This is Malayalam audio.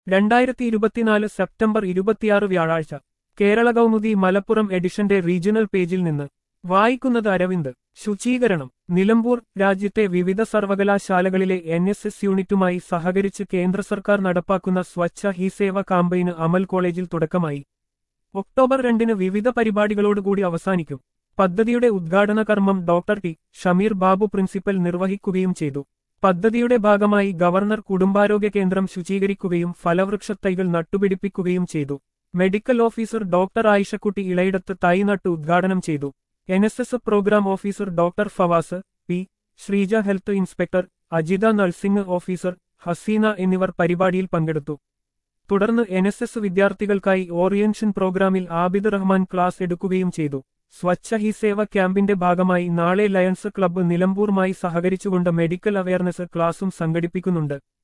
രണ്ടായിരത്തി ഇരുപത്തിനാല് സെപ്റ്റംബർ ഇരുപത്തിയാറ് വ്യാഴാഴ്ച കേരള കൗമുദി മലപ്പുറം എഡിഷന്റെ റീജിയണൽ പേജിൽ നിന്ന് വായിക്കുന്നത് അരവിന്ദ് ശുചീകരണം നിലമ്പൂർ രാജ്യത്തെ വിവിധ സർവകലാശാലകളിലെ എൻ എസ് എസ് യൂണിറ്റുമായി സഹകരിച്ച് കേന്ദ്ര സർക്കാർ നടപ്പാക്കുന്ന സ്വച്ഛ ഹി സേവ കാമ്പയിന് അമൽ കോളേജിൽ തുടക്കമായി ഒക്ടോബർ രണ്ടിന് വിവിധ പരിപാടികളോടുകൂടി അവസാനിക്കും പദ്ധതിയുടെ ഉദ്ഘാടന കർമ്മം doctor T Shameer Babu principal നിർവഹിക്കുകയും ചെയ്തു പദ്ധതിയുടെ ഭാഗമായി ഗവർണർ കുടുംബാരോഗ്യ കേന്ദ്രം ശുചീകരിക്കുകയും ഫലവൃക്ഷത്തൈകൾ നട്ടുപിടിപ്പിക്കുകയും ചെയ്തു medical officer doctor Ayishakutty Elayidath തൈ നട്ട് ഉദ്ഘാടനം ചെയ്തു N S S programme officer doctor Fawas P Sreeja health inspector Ajitha nursing officer Haseena എന്നിവർ പരിപാടിയിൽ പങ്കെടുത്തു തുടർന്ന് എൻ എസ് എസ് വിദ്യാർത്ഥികൾക്കായി ഓറിയന്റേഷൻ പ്രോഗ്രാമിൽ ആബിദ് റഹ്മാൻ ക്ലാസ് എടുക്കുകയും ചെയ്തു സ്വച്ഛ ഹി സേവ ക്യാമ്പിന്റെ ഭാഗമായി നാളെ ലയൺസ് ക്ലബ്ബ് നിലമ്പൂറുമായി സഹകരിച്ചുകൊണ്ട് മെഡിക്കൽ അവയർനെസ് ക്ലാസും സംഘടിപ്പിക്കുന്നുണ്ട്